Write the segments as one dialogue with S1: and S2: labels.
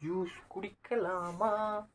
S1: juice குடிக்கலாமா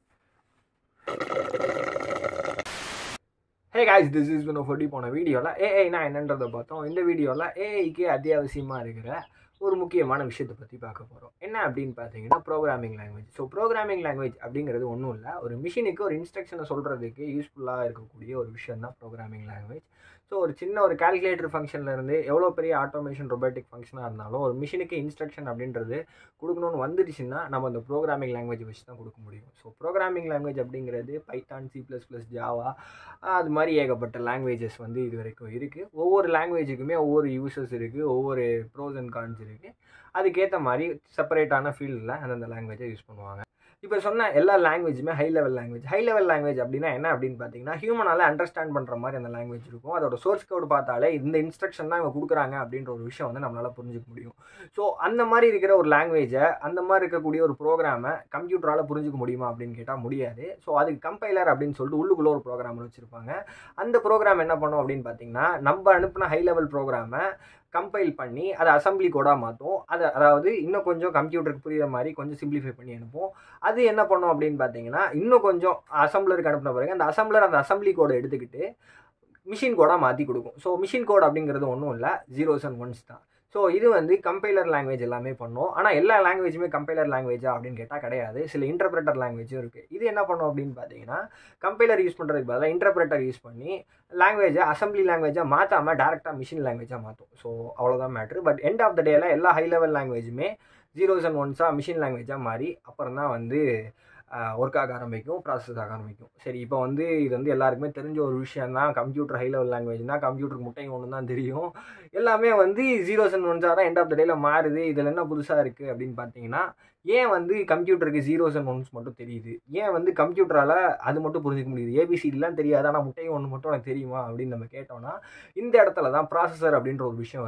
S1: hey guys this is one forty போன வீடியோவில் ஏஐ நான் என்னன்றதை பார்த்தோம் இந்த வீடியோவில் ஏஐக்கு அத்தியாவசியமாக இருக்கிற ஒரு முக்கியமான விஷயத்தை பற்றி பார்க்க போகிறோம் என்ன அப்படின்னு பார்த்தீங்கன்னா programming language so programming language அப்படிங்கிறது ஒன்றும் இல்லை ஒரு மிஷினுக்கு ஒரு இன்ஸ்ட்ரக்ஷனை சொல்கிறதுக்கு யூஸ்ஃபுல்லாக இருக்கக்கூடிய ஒரு விஷயம் தான் ப்ரோக்ராமிங் லாங்குவேஜ் ஸோ ஒரு சின்ன ஒரு கால்குலேட்டர் ஃபங்க்ஷன்லேருந்து எவ்வளோ பெரிய ஆட்டோமேஷன் ரொபோட்டிக் ஃபங்க்ஷனாக இருந்தாலும் ஒரு மிஷினுக்கு இன்ஸ்ட்ரக்ஷன் அப்படின்றது கொடுக்கணும்னு வந்துடுச்சுன்னா நம்ம அந்த ப்ரோக்ராமிங் லாங்குவேஜ் வச்சு தான் கொடுக்க முடியும் ஸோ ப்ரோக்ராமிங் லாங்குவேஜ் அப்படிங்கிறது Python C plus plus Java அது மாதிரி ஏகப்பட்ட லாங்குவேஜஸ் வந்து இது வரைக்கும் இருக்குது ஒவ்வொரு லாங்குவேஜுக்குமே ஒவ்வொரு யூசஸ் இருக்குது ஒவ்வொரு ப்ரோஸ் அண்ட் கான்ஸ் இருக்குது அதுக்கேற்ற மாதிரி செப்பரேட்டான ஃபீல்டில் அந்தந்த லாங்குவேஜை யூஸ் பண்ணுவாங்க இப்போ சொன்ன எல்லா லாங்குவேஜுமே high level language high level language அப்படின்னா என்ன அப்படின்னு பார்த்தீங்கன்னா ஹியூமனால் அண்டர்ஸ்டாண்ட் பண்ணுற மாதிரி அந்த லாங்குவேஜ் இருக்கும் அதோட சோர்ஸ் கோடு பார்த்தாலே இந்த இன்ஸ்ட்ரக்ஷன் தான் இவங்க கொடுக்குறாங்க அப்படின்ற ஒரு விஷயம் வந்து நம்மளால் புரிஞ்சுக்க முடியும் ஸோ அந்த மாதிரி இருக்கிற ஒரு லாங்குவேஜை அந்த மாதிரி இருக்கக்கூடிய ஒரு ப்ரோக்ராமை கம்ப்யூட்டரால் புரிஞ்சுக்க முடியுமா அப்படின்னு கேட்டால் முடியாது ஸோ அதுக்கு கம்பைலர் அப்படின்னு சொல்லிட்டு உள்ளுக்குள்ளே ஒரு ப்ரோக்ராம் வச்சுருப்பாங்க அந்த ப்ரோக்ராம் என்ன பண்ணும் அப்படின்னு பார்த்தீங்கன்னா நம்ம அனுப்பின ஹை லெவல் ப்ரோக்ராமை கம்பைல் பண்ணி அதை அசம்பிளி கோடாக மாற்றும் அதை அதாவது இன்னும் கொஞ்சம் கம்ப்யூட்டருக்கு புரியுற மாதிரி கொஞ்சம் சிம்பிளிஃபை பண்ணி அனுப்பும் அது என்ன பண்ணும் அப்படின்னு பார்த்தீங்கன்னா இன்னும் கொஞ்சம் அசம்பிளருக்கு அனுப்பின பிறகு அந்த அசம்பிளர் அந்த அசம்பிளி கோடை எடுத்துக்கிட்டு மிஷின் கோடாக மாற்றி கொடுக்கும் ஸோ மிஷின் கோட் அப்படிங்கிறது ஒன்றும் இல்லை ஜீரோஸ் அண்ட் ஒன்ஸ் தான் ஸோ இது வந்து கம்பைலர் லாங்குவேஜ் எல்லாமே பண்ணும் ஆனால் எல்லா லாங்குவேஜுமே கம்பைலர் லாங்குவேஜா அப்படின்னு கேட்டால் கிடையாது சில இன்டர்பிரட்டர் லாங்குவேஜும் இருக்குது இது என்ன பண்ணும் அப்படின்னு பார்த்தீங்கன்னா கம்பைலர் யூஸ் பண்ணுறதுக்கு பதிலாக இன்டர்பிரட்டர் யூஸ் பண்ணி லாங்குவேஜை அசம்பிளி லாங்குவேஜாக மாற்றாமல் டேரெக்டாக மிஷின் லாங்குவேஜாக மாற்றும் ஸோ அவ்வளோதான் matter but end of the டேல எல்லா ஹை லெவல் லாங்குவேஜுமே ஜீரோஸ் அண்ட் ஒன்ஸாக மிஷின் லாங்குவேஜாக மாறி அப்புறம் தான் வந்து ஒர்க் ஆக ஆரம்பிக்கும் ப்ராசஸ் ஆக ஆரம்பிக்கும் சரி இப்போ வந்து இது வந்து எல்லாருக்குமே தெரிஞ்ச ஒரு விஷயம் தான் கம்ப்யூட்டர் ஹை லெவல் லாங்குவேஜ்னா கம்ப்யூட்டருக்கு முட்டையும் ஒன்று தான் தெரியும் எல்லாமே வந்து ஜீரோஸ் அண்ட் ஒன்ஸாக தான் எண்ட் ஆஃப் த டேல மாறுது இதில் என்ன புதுசாக இருக்குது அப்படின்னு பார்த்தீங்கன்னா ஏன் வந்து கம்ப்யூட்டருக்கு ஜீரோஸ் அண்ட் ஒன்ஸ் மட்டும் தெரியுது ஏன் வந்து கம்ப்யூட்டரால் அது மட்டும் புரிஞ்சிக்க முடியுது ஏபிசிடிலாம் தெரியாது ஆனால் முட்டையும் ஒன்று மட்டும் எனக்கு தெரியுமா அப்படின்னு நம்ம கேட்டோம்னா இந்த இடத்துல தான் ப்ராசஸர் அப்படின்ற ஒரு விஷயம்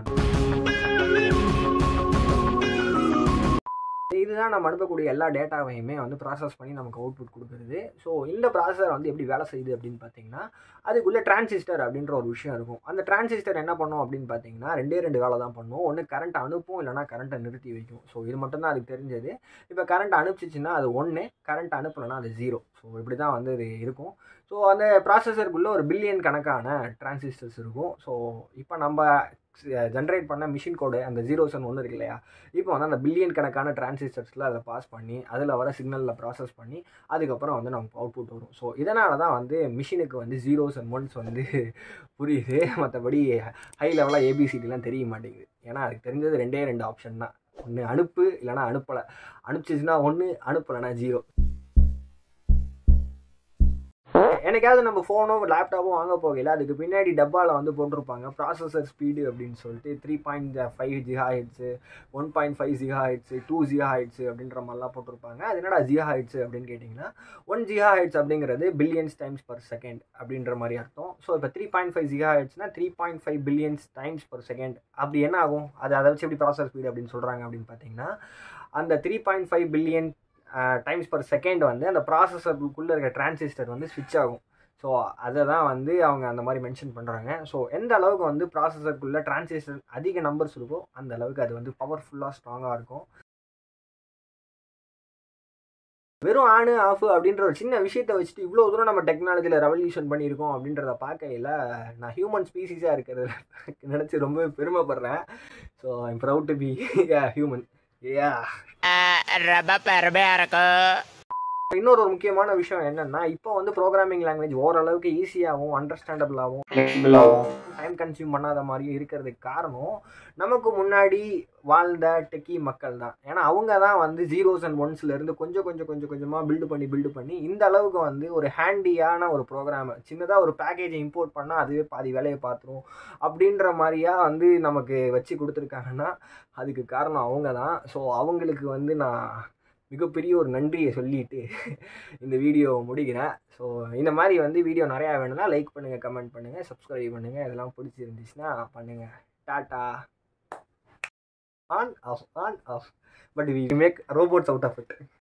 S1: வருது இதுதான் நம்ம அனுப்பக்கூடிய எல்லா டேட்டாவையுமே வந்து ப்ராசஸ் பண்ணி நமக்கு அவுட்புட் கொடுக்குறது ஸோ இந்த ப்ராசஸர் வந்து எப்படி வேலை செய்யுது அப்படின்னு பார்த்தீங்கன்னா அதுக்குள்ளே டிரான்சிஸ்டர் அப்படின்ற ஒரு விஷயம் இருக்கும் அந்த டிரான்சிஸ்டர் என்ன பண்ணும் அப்படின்னு பார்த்தீங்கன்னா ரெண்டே ரெண்டு வேலை தான் பண்ணும் ஒன்று கரண்ட் அனுப்பும் இல்லைனா கரண்ட்டை நிறுத்தி வைக்கும் ஸோ இது மட்டும் தான் அதுக்கு தெரிஞ்சது இப்போ கரண்ட் அனுப்பிச்சிச்சின்னா அது ஒன்று கரண்ட் அனுப்பலைன்னா அது ஜீரோ ஸோ இப்படி தான் வந்து இது இருக்கும் ஸோ அந்த ப்ராசஸருக்குள்ளே ஒரு பில்லியன் கணக்கான டிரான்சிஸ்டர்ஸ் இருக்கும் ஸோ இப்போ நம்ம ஜென்ரேட் பண்ண மிஷின் கோடு அந்த ஜீரோஸ் அண்ட் ஒன்று இருக்கு இல்லையா இப்போ வந்து அந்த பில்லியன் கணக்கான டிரான்சிஸ்டர்ஸில் அதை பாஸ் பண்ணி அதில் வர சிக்னலில் ப்ராசஸ் பண்ணி அதுக்கப்புறம் வந்து நமக்கு அவுட்புட் வரும் ஸோ இதனால தான் வந்து மிஷினுக்கு வந்து ஜீரோஸ் அண்ட் ஒன்ஸ் வந்து புரியுது மற்றபடி ஹை லெவலாக ஏபிசிடிலாம் தெரிய மாட்டேங்குது ஏன்னா அதுக்கு தெரிஞ்சது ரெண்டே ரெண்டு ஆப்ஷன் தான் ஒன்று அனுப்பு இல்லைனா அனுப்பலை அனுப்பிச்சிச்சுன்னா ஒன்று அனுப்பலைன்னா ஜீரோ எனக்காவது நம்ம ஃபோனோ லேப்டாப்போ வாங்க போகல அதுக்கு பின்னாடி டப்பாவில் வந்து போட்டிருப்பாங்க ப்ராசஸர் ஸ்பீடு அப்படின்னு சொல்லிட்டு three point five gigahertz one point five gigahertz two gigahertz அப்படின்ற மாதிரிலாம் போட்டிருப்பாங்க அது என்னடா ஜிஹா ஹெட்ஸு அப்படின்னு கேட்டிங்கன்னா ஒன் ஜிஹா ஹெட்ஸ் அப்படிங்கிறது பில்லியன்ஸ் டைம்ஸ் பர் செகண்ட் அப்படின்ற மாதிரி அர்த்தம் ஸோ இப்போ த்ரீ பாயிண்ட் ஃபைவ் ஜிஹா ஹெட்ஸ்னா three point five billions times per second அப்படி என்ன ஆகும் அது அதை வச்சு எப்படி ப்ராசஸ் ஸ்பீடு அப்படின்னு சொல்கிறாங்க அப்படின்னு பார்த்தீங்கன்னா அந்த three point five billion times per second வந்து அந்த ப்ராசஸருக்குள்ளே இருக்க டிரான்சிஸ்டர் வந்து ஸ்விட்ச் ஆகும் ஸோ அதை தான் வந்து அவங்க அந்த மாதிரி மென்ஷன் பண்ணுறாங்க ஸோ எந்த அளவுக்கு வந்து ப்ராசஸருக்குள்ளே டிரான்சிஸ்டர் அதிக நம்பர்ஸ் இருக்கோ அந்த அளவுக்கு அது வந்து பவர்ஃபுல்லாக ஸ்ட்ராங்காக இருக்கும் வெறும் ஆனு ஆஃப் அப்படின்ற ஒரு சின்ன விஷயத்தை வச்சுட்டு இவ்வளோ தூரம் நம்ம டெக்னாலஜியில் ரெவல்யூஷன் பண்ணியிருக்கோம் அப்படின்றத பார்க்கையில் நான் ஹியூமன் ஸ்பீசிஸாக இருக்கிறத நினச்சி ரொம்ப பெருமைப்படுறேன் so I'm proud to be human ஏ
S2: ரொம்ப பெருமையா இருக்கு
S1: இன்னொரு ஒரு முக்கியமான விஷயம் என்னன்னா இப்போ வந்து ப்ரோக்ராமிங் லாங்குவேஜ் ஓரளவுக்கு ஈஸியாகவும் அண்டர்ஸ்டாண்டபிளாகவும் ஃப்ளெக்சிபிளாகவும் டைம் கன்சியூம் பண்ணாத மாதிரியும் இருக்கிறதுக்கு காரணம் நமக்கு முன்னாடி வாழ்ந்த டெக்கி மக்கள் தான் ஏன்னா அவங்க தான் வந்து ஜீரோஸ் அண்ட் ஒன்ஸ்லேருந்து கொஞ்சம் கொஞ்சம் கொஞ்சம் கொஞ்சமாக பில்டு பண்ணி பில்டு பண்ணி இந்த அளவுக்கு வந்து ஒரு ஹேண்டியான ஒரு ப்ரோக்ராம் சின்னதாக ஒரு பேக்கேஜை இம்போர்ட் பண்ணால் அதுவே பாதி வேலையை பார்த்துரும் அப்படின்ற மாதிரியா வந்து நமக்கு வச்சு கொடுத்துருக்காங்கன்னா அதுக்கு காரணம் அவங்க தான் ஸோ அவங்களுக்கு வந்து நான் மிகப்பெரிய ஒரு நன்றியை சொல்லிட்டு இந்த வீடியோ முடிக்கிறேன் ஸோ இந்த மாதிரி வந்து வீடியோ நிறையா வேணும்னா லைக் பண்ணுங்கள் கமெண்ட் பண்ணுங்கள் சப்ஸ்கிரைப் பண்ணுங்கள் இதெல்லாம் பிடிச்சிருந்துச்சுன்னா பண்ணுங்கள் tata on off on off but we make robots out of it